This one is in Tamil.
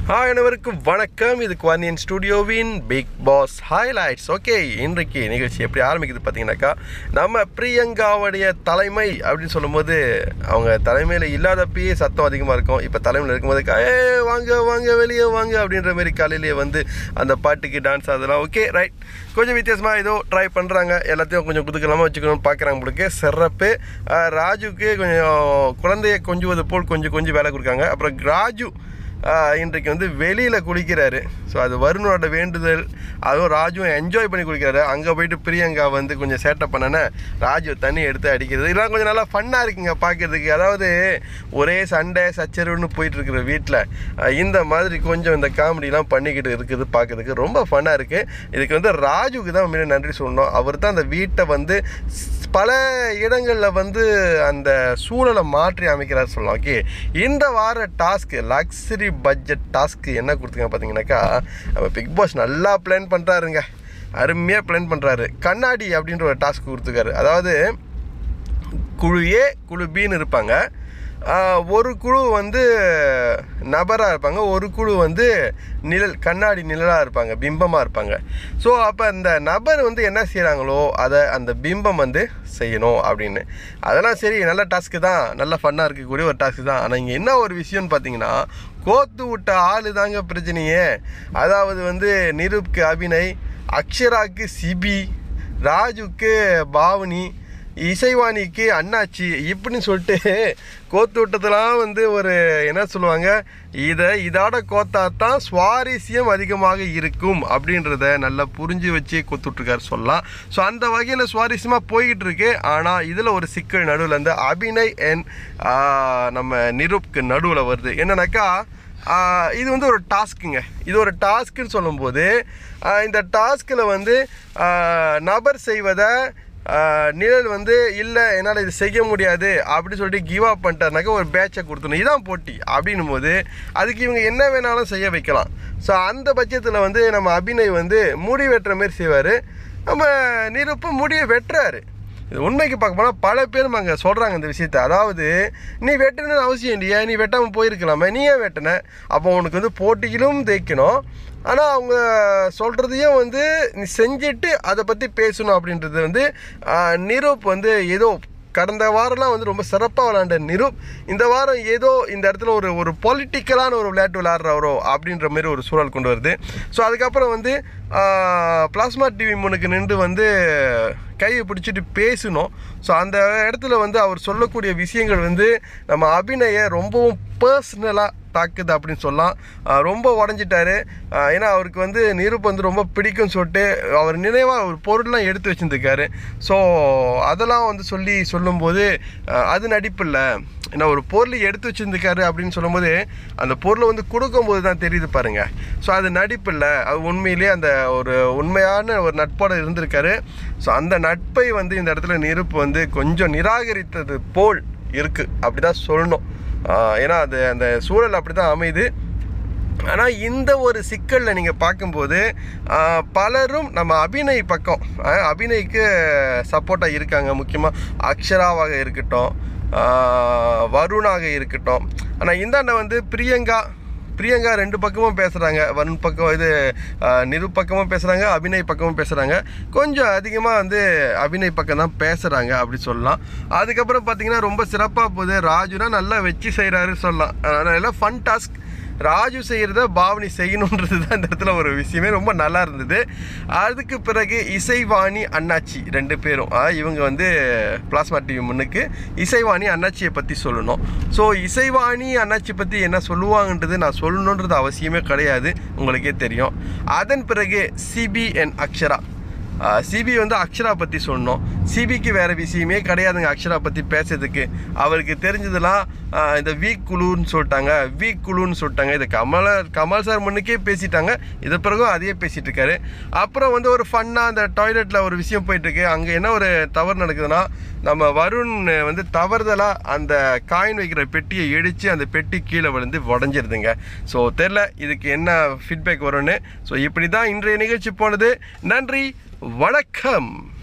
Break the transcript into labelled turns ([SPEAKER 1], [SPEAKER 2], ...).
[SPEAKER 1] ஹாய் அனைவருக்கும் வணக்கம் இது குவானியன் ஸ்டுடியோவின் பிக் பாஸ் ஹைலைட்ஸ் ஓகே இன்றைக்கு நிகழ்ச்சி எப்படி ஆரம்பிக்குது பார்த்தீங்கன்னாக்கா நம்ம பிரியங்காவுடைய தலைமை அப்படின்னு சொல்லும்போது அவங்க தலைமையில் இல்லாதப்பயே சத்தம் அதிகமாக இருக்கும் இப்போ தலைமையில் இருக்கும்போது ஏ வாங்க வாங்க வெளியே வாங்க அப்படின்ற மாதிரி காலையிலேயே வந்து அந்த பாட்டுக்கு டான்ஸ் அதெல்லாம் ஓகே ரைட் கொஞ்சம் வித்தியாசமாக ஏதோ ட்ரை பண்ணுறாங்க எல்லாத்தையும் கொஞ்சம் குதுக்கலாமல் வச்சுக்கணும்னு பார்க்குறாங்க உங்களுக்கு சிறப்பு அஹ், ராஜுக்கு கொஞ்சம் குழந்தைய கொஞ்சுவது போல் கொஞ்சம் கொஞ்சம் வேலை கொடுக்காங்க அப்புறம் ராஜு ஆஹ் இன்றைக்கு வந்து வெளியில் குளிக்கிறாரு ஸோ அது வருணோட வேண்டுதல் அதுவும் ராஜுவும் என்ஜாய் பண்ணி குளிக்கிறாரு அங்கே போயிட்டு பிரியங்கா வந்து கொஞ்சம் சேட்டை பண்ணனே ராஜு தண்ணி எடுத்து அடிக்கிறது இதெல்லாம் கொஞ்சம் நல்லா ஃபன்னாக இருக்குங்க பார்க்கறதுக்கு அதாவது ஒரே சண்டை சச்சரவுன்னு போயிட்டு இருக்கிற வீட்டில் இந்த மாதிரி கொஞ்சம் இந்த காமெடிலாம் பண்ணிக்கிட்டு இருக்குது பார்க்கறதுக்கு ரொம்ப ஃபன்னாக இருக்குது இதுக்கு வந்து ராஜுக்கு தான் உண்மையிலே நன்றி சொல்லணும் அவர் தான் அந்த வீட்டை வந்து ஸ்- பல இடங்களில் வந்து அந்த சூழலை மாற்றி அமைக்கிறார் சொல்லலாம் ஓகே இந்த வார டாஸ்க்கு லக்ஸரி பட்ஜெட் டாஸ்க்கு என்ன கொடுத்துங்க பார்த்தீங்கன்னாக்கா நம்ம பிக் பாஸ் நல்லா பிளான் பண்ணுறாருங்க அருமையாக பிளான் பண்ணுறாரு கண்ணாடி அப்படின்ற ஒரு டாஸ்க் கொடுத்துருக்காரு அதாவது குழு ஏ குழு பின்னு இருப்பாங்க ஆஹ், ஒரு குழு வந்து நபராக இருப்பாங்க ஒரு குழு வந்து நிழல் கண்ணாடி நிழலாக இருப்பாங்க பிம்பமாக இருப்பாங்க ஸோ அப்போ அந்த நபர் வந்து என்ன செய்கிறாங்களோ அதை அந்த பிம்பம் வந்து செய்யணும் அப்படின்னு அதெல்லாம் சரி நல்ல டாஸ்க்கு தான் நல்ல ஃபன்னாக இருக்கக்கூடிய ஒரு டாஸ்க்கு தான் ஆனால் இங்கே என்ன ஒரு விஷயம்னு பார்த்தீங்கன்னா கோத்து விட்ட ஆளு தாங்க பிரச்சனையே அதாவது வந்து நிரூப்க்கு அபிநய் அக்ஷராக்கு சிபி ராஜுக்கு பாவனி இசைவாணிக்கு அண்ணாச்சி இப்படின்னு சொல்லிட்டு கோத்து விட்டதெல்லாம் வந்து ஒரு என்ன சொல்லுவாங்க இதை இதோட கோத்தா தான் சுவாரஸ்யம் அதிகமாக இருக்கும் அப்படின்றத நல்லா புரிஞ்சு வச்சு கொத்துட்ருக்காரு சொல்லலாம் ஸோ அந்த வகையில் சுவாரஸ்யமாக போய்கிட்டு இருக்கு ஆனால் இதில் ஒரு சிக்கல் நடுவில் வந்து அபிநய் அண்ட் நம்ம நிரூப்க்கு நடுவில் வருது என்னன்னாக்கா ஆஹ் இது வந்து ஒரு டாஸ்க்குங்க இது ஒரு டாஸ்க்குன்னு சொல்லும்போது ஆஹ் இந்த டாஸ்கில் வந்து ஆஹ் நபர் செய்வதை ஆஹ் நிழல் வந்து இல்லை என்னால் இது செய்ய முடியாது அப்படி சொல்லிட்டு கிவ் அப் பண்ணிட்டாருனாக்கா ஒரு பேட்சை கொடுத்துணும் இதான் போட்டி அப்படின்னும் போது அதுக்கு இவங்க என்ன வேணாலும் செய்ய வைக்கலாம் ஸோ அந்த பட்சத்தில் வந்து நம்ம அபிநய் வந்து முடி வெட்டுற மாதிரி செய்வார் நம்ம நிருப்பம் முடியை வெட்டுறாரு இது உண்மைக்கு பார்க்க போனால் பல பேரும் அங்கே சொல்கிறாங்க இந்த விஷயத்த அதாவது நீ வெட்டணும்னு அவசியம் இல்லையா நீ வெட்டாமல் போயிருக்கலாமே நீ ஏன் வெட்டின அப்போ உனக்கு வந்து போட்டியிலும் தேய்க்கணும் ஆனால் அவங்க சொல்கிறதையும் வந்து நீ செஞ்சுட்டு அதை பற்றி பேசணும் அப்படின்றது வந்து ஆஹ், நிரூப் வந்து ஏதோ கடந்த வாரம்லாம் வந்து ரொம்ப சிறப்பாக விளாண்ட நிரூப் இந்த வாரம் ஏதோ இந்த இடத்துல ஒரு ஒரு பொலிட்டிக்கலான ஒரு விளையாட்டு விளையாடுறவரோ அப்படின்ற மாதிரி ஒரு சூழல் கொண்டு வருது ஸோ அதுக்கப்புறம் வந்து பிளாஸ்மா டிவி முன்னுக்கு நின்று வந்து கையை பிடிச்சிட்டு பேசணும் ஸோ அந்த இடத்துல வந்து அவர் சொல்லக்கூடிய விஷயங்கள் வந்து நம்ம அபிநய ரொம்பவும் பர்சனலாக தாக்குது அப்படின்னு சொல்லலாம் ஆஹ் ரொம்ப உடஞ்சிட்டாரு ஆஹ் ஏன்னா அவருக்கு வந்து நிருப் வந்து ரொம்ப பிடிக்கும்னு சொல்லிட்டு அவர் நினைவாக ஒரு பொருள்லாம் எடுத்து வச்சுருந்துருக்காரு ஸோ அதெல்லாம் வந்து சொல்லி சொல்லும்போது ஆஹ் அது நடிப்பு இல்லை ஏன்னா ஒரு பொருள் எடுத்து வச்சுருந்துருக்காரு அப்படின்னு சொல்லும்போது அந்த பொருளை வந்து கொடுக்கும்போது தான் தெரியுது பாருங்க ஸோ அது நடிப்பு இல்லை அது உண்மையிலேயே அந்த ஒரு உண்மையான ஒரு நட்போட இருந்திருக்காரு ஸோ அந்த நட்பை வந்து இந்த இடத்துல நெருப்பு வந்து கொஞ்சம் நிராகரித்தது போல் இருக்குது அப்படி தான் சொல்லணும் ஆஹ் ஏன்னா அது அந்த சூழல் அப்படி தான் அமையுது ஆனால் இந்த ஒரு சிக்கலில் நீங்கள் பார்க்கும்போது ஆஹ், பலரும் நம்ம அபிநய் பக்கம் ஆஹ், அபிநய்க்கு சப்போர்ட்டாக இருக்காங்க முக்கியமாக அக்ஷராவாக இருக்கட்டும் ஆஹ், வருணாக இருக்கட்டும் ஆனால் இந்தாண்ட வந்து பிரியங்கா பிரியங்கா ரெண்டு பக்கமும் பேசுகிறாங்க வருண் பக்கம் இது ஆஹ், நிரு பக்கமும் பேசுகிறாங்க அபிநய் பக்கமும் பேசுகிறாங்க கொஞ்சம் அதிகமாக வந்து அபிநய் பக்கம் தான் பேசுகிறாங்க அப்படி சொல்லலாம் அதுக்கப்புறம் பார்த்தீங்கன்னா ரொம்ப சிறப்பாக போகுது ராஜுனா நல்லா வச்சு செய்கிறாரு சொல்லலாம் அதனால் ஃபன் டாஸ்க் ராஜு செய்கிறத பாவனி செய்யணுன்றது தான் இந்த இடத்துல ஒரு விஷயமே ரொம்ப நல்லா இருந்தது அதுக்கு பிறகு இசைவாணி அண்ணாச்சி ரெண்டு பேரும் ஆ, இவங்க வந்து பிளாஸ்மா டிவி முன்னுக்கு இசைவாணி அண்ணாச்சியை பற்றி சொல்லணும் ஸோ இசைவாணி அண்ணாச்சி பற்றி என்ன சொல்லுவாங்கன்றது நான் சொல்லணுன்றது அவசியமே கிடையாது உங்களுக்கே தெரியும் அதன் பிறகு சிபிஎன் அக்ஷரா சிபி வந்து அக்ஷரா பற்றி சொன்னோம் சிபிக்கு வேறு விஷயமே கிடையாதுங்க அக்ஷரா பற்றி பேசுறதுக்கு அவருக்கு தெரிஞ்சதெல்லாம் ஆஹ், இந்த வீக் குழுன்னு சொல்லிட்டாங்க வீக் குழுன்னு சொல்லிட்டாங்க இது கமல கமல் சார் முன்னுக்கே பேசிட்டாங்க இது பிறகும் அதையே பேசிட்டு இருக்காரு அப்புறம் வந்து ஒரு ஃபன்னாக அந்த டாய்லெட்டில் ஒரு விஷயம் போயிட்டுருக்கு அங்கே என்ன ஒரு தவறு நடக்குதுன்னா நம்ம வருண் வந்து தவறுதலாக அந்த காயின் வைக்கிற பெட்டியை இடித்து அந்த பெட்டி கீழே விழுந்து உடஞ்சிருதுங்க ஸோ தெரில இதுக்கு என்ன ஃபீட்பேக் வரும்னு ஸோ இப்படி தான் இன்றைய நிகழ்ச்சி போனது நன்றி வணக்கம்